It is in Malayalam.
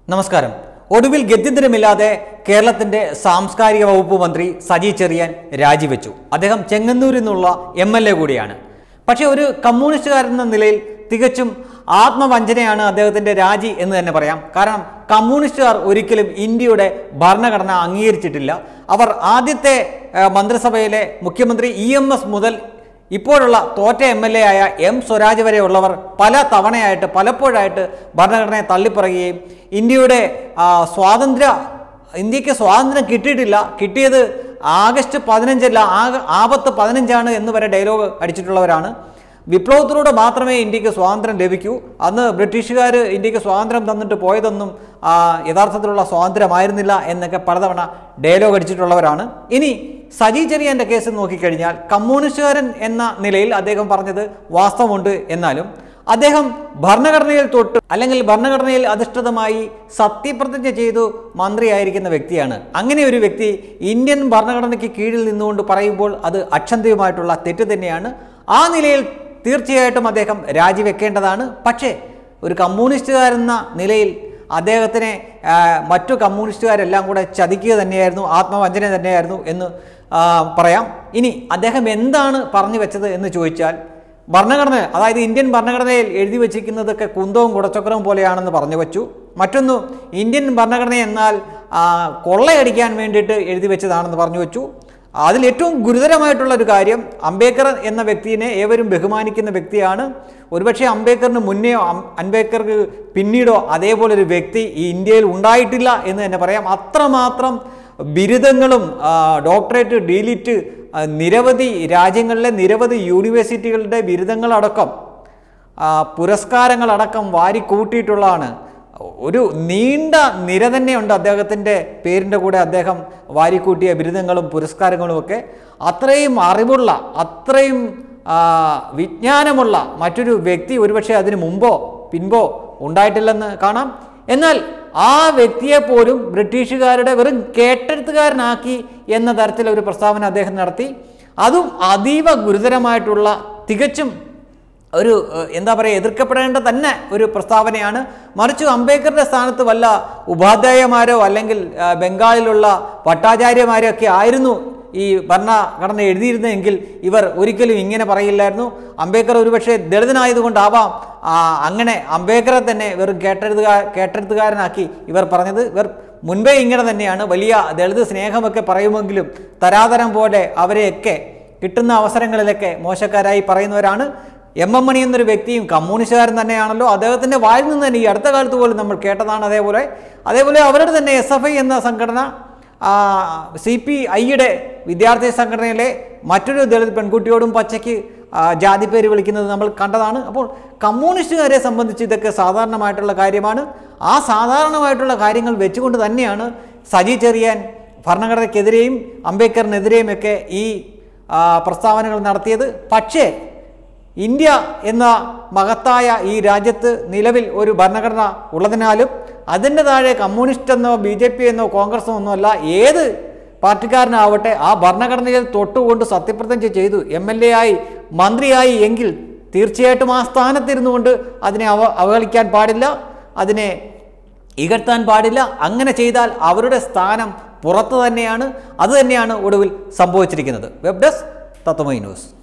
നമസ്കാരം ഒടുവിൽ ഗത്യന്തരമില്ലാതെ കേരളത്തിന്റെ സാംസ്കാരിക വകുപ്പ് മന്ത്രി സജി ചെറിയാൻ രാജിവെച്ചു അദ്ദേഹം ചെങ്ങന്നൂരിൽ നിന്നുള്ള എം എൽ എ കൂടിയാണ് പക്ഷേ ഒരു കമ്മ്യൂണിസ്റ്റുകാരൻ എന്ന നിലയിൽ തികച്ചും ആത്മവഞ്ചനയാണ് അദ്ദേഹത്തിന്റെ രാജി എന്ന് തന്നെ പറയാം കാരണം കമ്മ്യൂണിസ്റ്റുകാർ ഒരിക്കലും ഇന്ത്യയുടെ ഭരണഘടന അംഗീകരിച്ചിട്ടില്ല അവർ ആദ്യത്തെ ഏഹ്, മന്ത്രിസഭയിലെ മുഖ്യമന്ത്രി ഇ എം എസ് മുതൽ ഇപ്പോഴുള്ള തോറ്റ എം എൽ എ ആയ എം സ്വരാജ് വരെയുള്ളവർ പല തവണയായിട്ട് പലപ്പോഴായിട്ട് ഭരണഘടനയെ തള്ളിപ്പറയുകയും ഇന്ത്യയുടെ ആ, സ്വാതന്ത്ര്യ ഇന്ത്യക്ക് സ്വാതന്ത്ര്യം കിട്ടിയിട്ടില്ല കിട്ടിയത് ആഗസ്റ്റ് പതിനഞ്ചല്ല ആഗ ആപത്ത് പതിനഞ്ചാണ് എന്ന് വരെ ഡയലോഗ് അടിച്ചിട്ടുള്ളവരാണ് വിപ്ലവത്തിലൂടെ മാത്രമേ ഇന്ത്യക്ക് സ്വാതന്ത്ര്യം ലഭിക്കൂ അന്ന് ബ്രിട്ടീഷുകാർ ഇന്ത്യക്ക് സ്വാതന്ത്ര്യം തന്നിട്ട് പോയതൊന്നും ആ, യഥാർത്ഥത്തിലുള്ള സ്വാതന്ത്ര്യമായിരുന്നില്ല എന്നൊക്കെ പലതവണ ഡയലോഗ് അടിച്ചിട്ടുള്ളവരാണ് ഇനി സജി ചെറിയാൻ്റെ കേസ് നോക്കിക്കഴിഞ്ഞാൽ കമ്മ്യൂണിസ്റ്റുകാരൻ എന്ന നിലയിൽ അദ്ദേഹം പറഞ്ഞത് വാസ്തവമുണ്ട് എന്നാലും അദ്ദേഹം ഭരണഘടനയിൽ തൊട്ട് അല്ലെങ്കിൽ ഭരണഘടനയിൽ അധിഷ്ഠിതമായി സത്യപ്രതിജ്ഞ ചെയ്തു മന്ത്രിയായിരിക്കുന്ന വ്യക്തിയാണ് അങ്ങനെ ഒരു വ്യക്തി ഇന്ത്യൻ ഭരണഘടനയ്ക്ക് കീഴിൽ നിന്നുകൊണ്ട് പറയുമ്പോൾ അത് അക്ഷന്തിയുമായിട്ടുള്ള തെറ്റ് തന്നെയാണ് ആ നിലയിൽ തീർച്ചയായിട്ടും അദ്ദേഹം രാജിവെക്കേണ്ടതാണ് പക്ഷേ ഒരു കമ്മ്യൂണിസ്റ്റുകാരെന്ന നിലയിൽ അദ്ദേഹത്തിനെ ആ, മറ്റു കമ്മ്യൂണിസ്റ്റുകാരെല്ലാം കൂടെ ചതിക്കുക തന്നെയായിരുന്നു ആത്മവഞ്ചന തന്നെയായിരുന്നു എന്ന് ആ, പറയാം ഇനി അദ്ദേഹം എന്താണ് പറഞ്ഞു വെച്ചത് എന്ന് ചോദിച്ചാൽ ഭരണഘടന അതായത് ഇന്ത്യൻ ഭരണഘടനയിൽ എഴുതി വച്ചിരിക്കുന്നതൊക്കെ കുന്തവും കുടച്ചക്രവും പോലെയാണെന്ന് പറഞ്ഞു വെച്ചു മറ്റൊന്ന് ഇന്ത്യൻ ഭരണഘടന എന്നാൽ ആ, കൊള്ളയടിക്കാൻ വേണ്ടിയിട്ട് എഴുതി വെച്ചതാണെന്ന് പറഞ്ഞു വെച്ചു അതിൽ ഏറ്റവും ഗുരുതരമായിട്ടുള്ള ഒരു കാര്യം അംബേദ്കർ എന്ന വ്യക്തിയെ ഏവരും ബഹുമാനിക്കുന്ന വ്യക്തിയാണ് ഒരുപക്ഷെ അംബേദ്കറിന് മുന്നെയോ അം- അംബേദ്കർക്ക് പിന്നീടോ അതേപോലെ ഒരു വ്യക്തി ഈ ഇന്ത്യയിൽ ഉണ്ടായിട്ടില്ല എന്ന് തന്നെ പറയാം അത്രമാത്രം ബിരുദങ്ങളും ആ, ഡോക്ടറേറ്റ് ഡീലിറ്റ് ആ, നിരവധി രാജ്യങ്ങളിലെ നിരവധി യൂണിവേഴ്സിറ്റികളുടെ ബിരുദങ്ങളടക്കം ആ, പുരസ്കാരങ്ങളടക്കം വാരിക്കൂട്ടിയിട്ടുള്ളതാണ് ഒരു നീണ്ട നിര തന്നെയുണ്ട് അദ്ദേഹത്തിൻ്റെ പേരിൻ്റെ കൂടെ അദ്ദേഹം വാരിക്കൂട്ടിയ ബിരുദങ്ങളും പുരസ്കാരങ്ങളും ഒക്കെ അത്രയും അറിവുള്ള അത്രയും ആ, വിജ്ഞാനമുള്ള മറ്റൊരു വ്യക്തി ഒരുപക്ഷെ അതിനു മുമ്പോ പിൻപോ ഉണ്ടായിട്ടില്ലെന്ന് കാണാം എന്നാൽ ആ വ്യക്തിയെ പോലും ബ്രിട്ടീഷുകാരുടെ വെറും കേട്ടെഴുത്തുകാരനാക്കി എന്ന തരത്തിലൊരു പ്രസ്താവന അദ്ദേഹം നടത്തി അതും അതീവ ഗുരുതരമായിട്ടുള്ള തികച്ചും ഒരു ഏഹ്, എന്താ പറയുക എതിർക്കപ്പെടേണ്ട തന്നെ ഒരു പ്രസ്താവനയാണ് മറിച്ച് അംബേദ്കറുടെ സ്ഥാനത്ത് വല്ല ഉപാധ്യായമാരോ അല്ലെങ്കിൽ ആ, ബംഗാളിലുള്ള ഭട്ടാചാര്യമാരോ ഒക്കെ ആയിരുന്നു ഈ ഭരണഘടന എഴുതിയിരുന്നെങ്കിൽ ഇവർ ഒരിക്കലും ഇങ്ങനെ പറയില്ലായിരുന്നു അംബേദ്കർ ഒരുപക്ഷെ ദളിതനായതുകൊണ്ടാവാം ആ, അങ്ങനെ അംബേദ്കറെ തന്നെ വെറും കേട്ടെഴുതുകാ കേട്ടെഴുത്തുകാരനാക്കി ഇവർ പറഞ്ഞത് ഇവർ മുൻപേ ഇങ്ങനെ തന്നെയാണ് വലിയ ദളിത് സ്നേഹമൊക്കെ പറയുമെങ്കിലും തരാതരം പോലെ അവരെയൊക്കെ കിട്ടുന്ന അവസരങ്ങളിലൊക്കെ മോശക്കാരായി പറയുന്നവരാണ് എം എം മണി എന്നൊരു വ്യക്തിയും കമ്മ്യൂണിസ്റ്റുകാരൻ തന്നെയാണല്ലോ അദ്ദേഹത്തിൻ്റെ വായിൽ നിന്ന് തന്നെ ഈ അടുത്ത കാലത്ത് പോലും നമ്മൾ കേട്ടതാണ് അതേപോലെ അതേപോലെ അവരുടെ തന്നെ എസ് എഫ് ഐ എന്ന സംഘടന സി പി ഐയുടെ വിദ്യാർത്ഥി സംഘടനയിലെ മറ്റൊരു ദളിത് പെൺകുട്ടിയോടും പച്ചയ്ക്ക് ആ, ജാതി പേര് വിളിക്കുന്നത് നമ്മൾ കണ്ടതാണ് അപ്പോൾ കമ്മ്യൂണിസ്റ്റുകാരെ സംബന്ധിച്ച് ഇതൊക്കെ സാധാരണമായിട്ടുള്ള കാര്യമാണ് ആ സാധാരണമായിട്ടുള്ള കാര്യങ്ങൾ വെച്ചുകൊണ്ട് തന്നെയാണ് സജി ചെറിയാൻ ഭരണഘടനയ്ക്കെതിരെയും അംബേദ്കറിനെതിരെയും ഒക്കെ ഈ ആ, പ്രസ്താവനകൾ നടത്തിയത് പക്ഷേ ഇന്ത്യ എന്ന മഹത്തായ ഈ രാജ്യത്ത് നിലവിൽ ഒരു ഭരണഘടന ഉള്ളതിനാലും അതിൻ്റെ താഴെ കമ്മ്യൂണിസ്റ്റ് എന്നോ ബി ജെ പി എന്നോ കോൺഗ്രസോ ഒന്നുമല്ല ഏത് പാർട്ടിക്കാരനാവട്ടെ ആ ഭരണഘടനയിൽ തൊട്ടുകൊണ്ട് സത്യപ്രതിജ്ഞ ചെയ്തു എം എൽ എ ആയി മന്ത്രിയായി എങ്കിൽ തീർച്ചയായിട്ടും ആ സ്ഥാനത്തിരുന്നു കൊണ്ട് അതിനെ അവ അവഹേളിക്കാൻ പാടില്ല അതിനെ ഇകഴ്ത്താൻ പാടില്ല അങ്ങനെ ചെയ്താൽ അവരുടെ സ്ഥാനം പുറത്ത് തന്നെയാണ് അത് തന്നെയാണ് ഒടുവിൽ സംഭവിച്ചിരിക്കുന്നത് വെബ് ഡെസ്ക് തത്വമൈ ന്യൂസ്